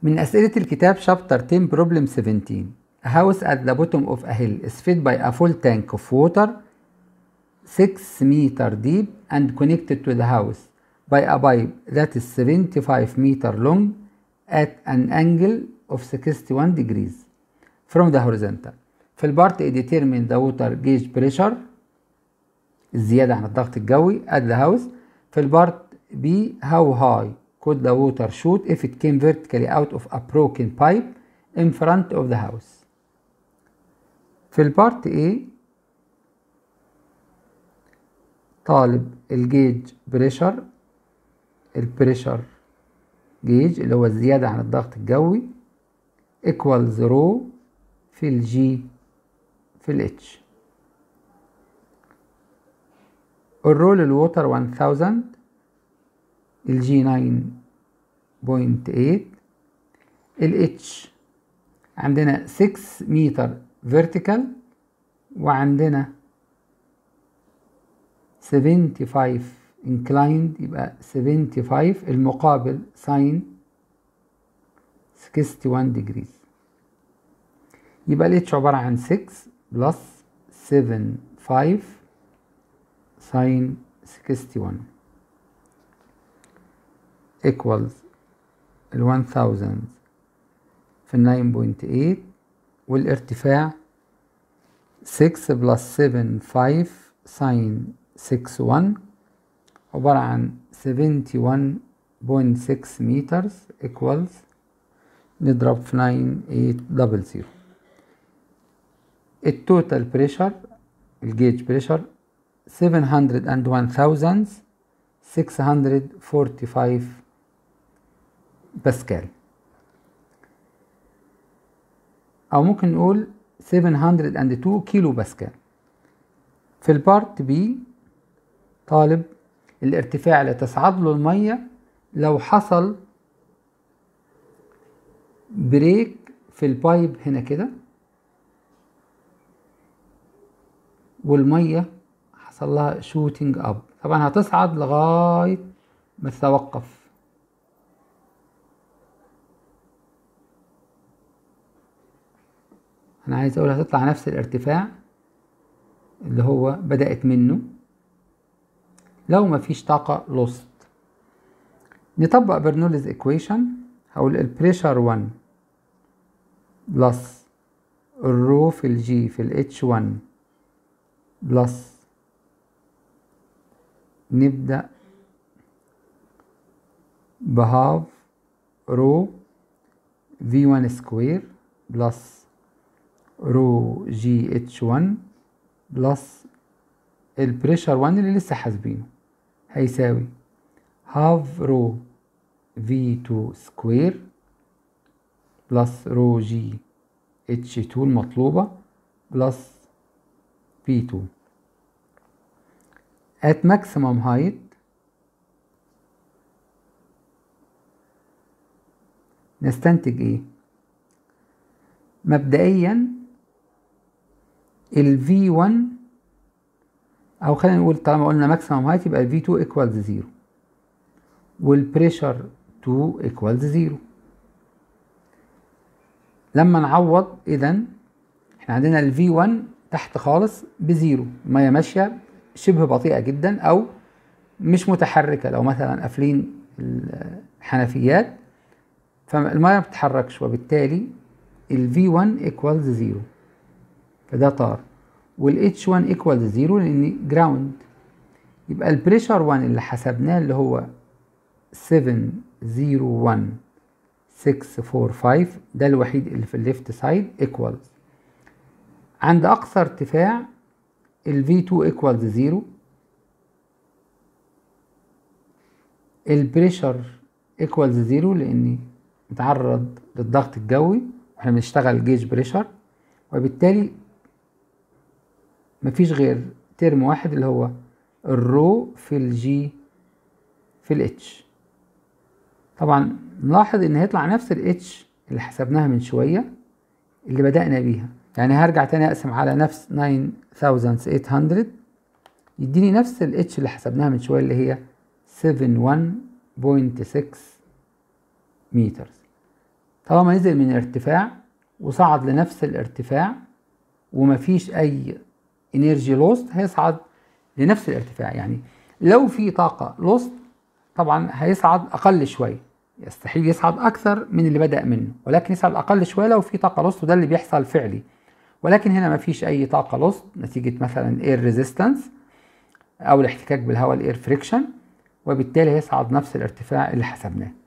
من أسئلة الكتاب شابتر 10 problem 17 A house at the bottom of a hill is fed by a full tank of water 6 meter deep and connected to the house by a pipe that is 75 meter long at an angle of 61 degrees from the horizontal. في البارت A determine the water gauge pressure الزيادة عن الضغط الجوي at the house في البارت B how high could the water shoot if it came vertically out of a broken pipe in front of the house في البارت A طالب الجيج بريشر البريشر جيج اللي هو الزيادة عن الضغط الجوي equals رو في الجي في الاتش الرول الووتر 1000 الجي 9.8 الاتش عندنا 6 متر فيرتيكال وعندنا 75 inclined يبقى 75 المقابل ساين 61 degrees يبقى الاتش عبارة عن 6 بلس 7 5 ساين 61 equals ال 1000 في ال 9.8 والارتفاع 6 بلس 7 5 ساين 61 عبارة عن 71.6 متر equals نضرب في 9800 التوتال بريشر الجيج بريشر 701,645 باسكال أو ممكن نقول 702 كيلو باسكال في البارت بي طالب الارتفاع اللي تصعد له المية لو حصل بريك في البايب هنا كده والمية حصل لها شوتينج اب طبعا هتصعد لغاية ما تتوقف انا عايز اقول هتطلع نفس الارتفاع اللي هو بدأت منه لو مفيش طاقة لوست نطبق برنوليز ايكويشن هقول البريشر 1 بلس الرو في الجي في الاتش 1 بلس نبدأ بهاف رو في 1 سكوير بلس رو جي اتش 1 بلس البريشر 1 اللي لسه حاسبينه هيساوي هاف رو في 2 سكوير بلس رو جي اتش 2 المطلوبة بلس بي 2 at maximum height نستنتج ايه مبدئيا ال V1 او خلينا نقول طالما قلنا maximum height يبقى ال V2 equals 0 والبريشر 2 equals 0 لما نعوض اذا احنا عندنا ال V1 تحت خالص بزيرو المية ماشية شبه بطيئة جدا او مش متحركة لو مثلا قافلين الحنفيات فالمية ما بتتحركش وبالتالي ال V1 equals 0 فده طار وال H1 equals 0 لان جراوند يبقى البريشر 1 اللي حسبناه اللي هو 701 645 ده الوحيد اللي في الليفت سايد equals عند اقصى ارتفاع ال V2 equals 0 البريشر equals 0 لاني متعرض للضغط الجوي واحنا بنشتغل جيج بريشر وبالتالي مفيش غير ترم واحد اللي هو الرو في الجي في الاتش طبعا نلاحظ ان هيطلع نفس الاتش اللي حسبناها من شوية اللي بدأنا بيها يعني هرجع تاني اقسم على نفس 9800 يديني نفس الاتش اللي حسبناها من شوية اللي هي 71.6 متر طالما نزل من ارتفاع وصعد لنفس الارتفاع ومفيش اي انرجي لوست هيصعد لنفس الارتفاع يعني لو في طاقة لوست طبعا هيصعد اقل شوية يستحيل يصعد اكثر من اللي بدأ منه ولكن يصعد اقل شوية لو في طاقة لوست وده اللي بيحصل فعلي ولكن هنا مفيش اي طاقة لوست نتيجة مثلا اير ريزيستنس او الاحتكاك بالهواء الاير فريكشن وبالتالي هيصعد نفس الارتفاع اللي حسبناه